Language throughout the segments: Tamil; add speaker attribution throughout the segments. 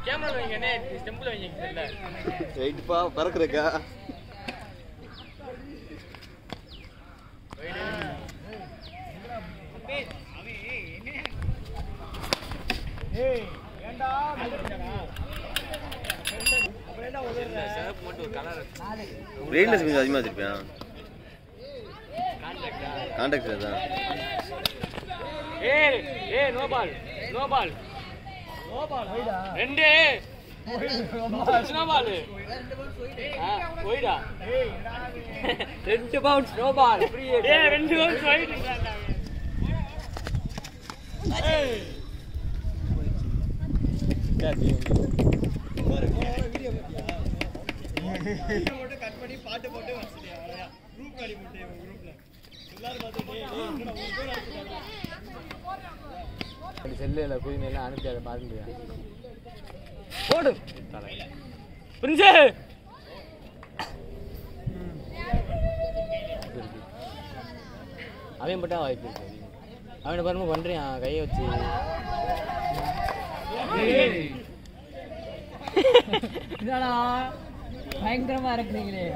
Speaker 1: கேமரா வைங்கண்ணே ஸ்டெம்பிள் வைங்க தெரியல
Speaker 2: ரைட்ப்பா பறக்குறக்கா
Speaker 1: சிறப்பு மட்டும் ஒரு கலர்
Speaker 2: பிரெயின்லெஸ் கொஞ்சம் அதிகமாக வச்சிருப்பேன்
Speaker 1: கான்ட்ராக்டா
Speaker 2: கான்டாக்ட் தான்
Speaker 1: ஏய் ஏய் நோ பால் நோ பால் ரெண்டு நோ பால் போயிடா ரெண்டு பவுன்ஸ் நோ பால் ஏய் ரெண்டு பவுன்ஸ் போயிடு செல்லில் குயினெல்லாம் அனுப்பி அதை பார்த்துட்டு போடு பிரின்சு அவன் மட்டும் வாய்ப்பு இருக்கு அவனை பாருங்க பண்றியான் கையை வச்சு
Speaker 3: என்னடா பயங்கரமா இருக்கிறீங்களே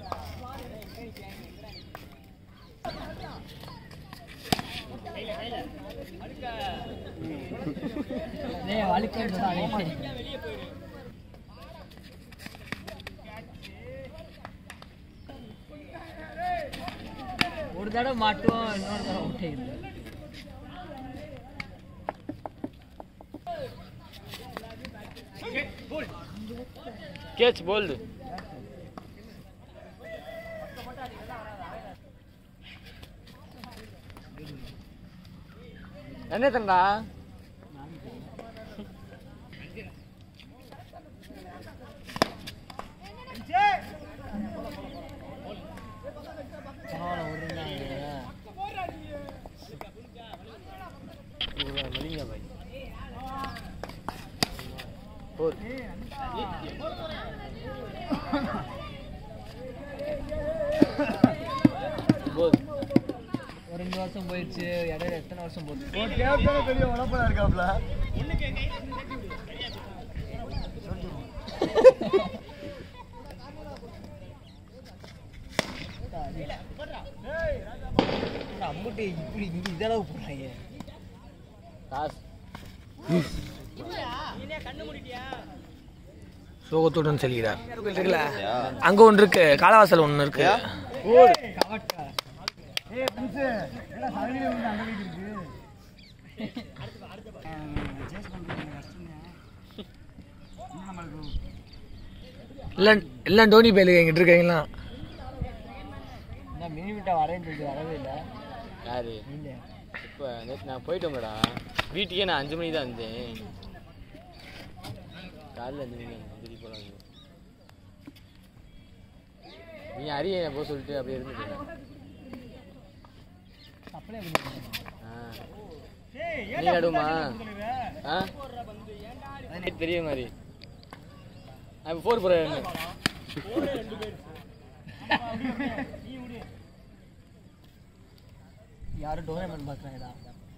Speaker 3: டேய் வலிக்கிறதுடா டேய். ஒரு தடவை மாட்டுவோம் இன்னொரு தடவை விட்டுக்குது
Speaker 1: கேட்ச் போல்டு என்ன தண்டா
Speaker 3: பரவாயில்ல ஒரு
Speaker 1: மலிங்க பாய் போர் போர்
Speaker 3: ஒரு ரெண்டு வருஷம் போயிடுச்சு இடையில எத்தனை வருஷம் போச்சு
Speaker 2: பெரிய உடம்பா இருக்காப்ல
Speaker 3: அம்முட்டு இப்படி இங்க இதளவு போடுறாங்க
Speaker 1: காசு
Speaker 4: சோகத்துடன் செல்கிறார் இருக்குல்ல அங்க ஒன்று இருக்கு காலவாசல் ஒன்று இருக்கு
Speaker 3: கவட்டா
Speaker 4: இல்ல இல்ல டோனி பேலுக்கு எங்கிட்ட இருக்கீங்களா
Speaker 3: நான் மினி விட்டா வரேன்னு சொல்லிட்டு வரவே இல்லை
Speaker 1: யாரு
Speaker 3: நீங்க
Speaker 1: இப்போ நேற்று நான் போயிட்டோம்லடா வீட்டுக்கே நான் அஞ்சு மணிக்கு தான் வந்தேன் காலைல அஞ்சு மணி அஞ்சு போல வந்தேன் நீ அரிய போக சொல்லிட்டு அப்படியே இருந்துட்டேன்
Speaker 3: அப்படியே அப்படி
Speaker 1: ஆ நீ நடுமா ஆ பெரிய மாதிரி நான் ஃபோர் போகிறேன்
Speaker 3: யாரும் டோர்னமெண்ட் பார்க்குறாங்கடா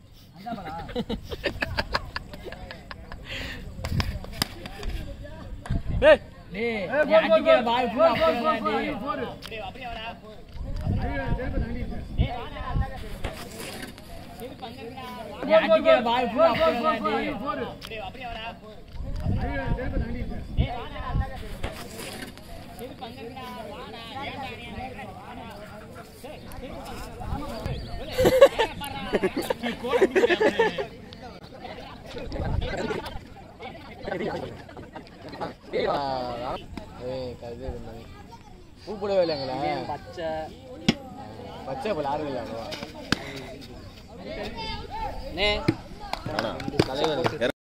Speaker 1: ஏய்
Speaker 3: டேய் நீ அடிக்கிற பால் ஃபுல்லா அப்படியே டேய் நீ அடிக்கிற பால் ஃபுல்லா அப்படியே டேய்
Speaker 1: ஏய் கது இது மாதிரி பூ போடவே இல்லைங்களா
Speaker 3: பச்சை
Speaker 1: பச்சை போல ஆறு இல்லை
Speaker 2: ஆனா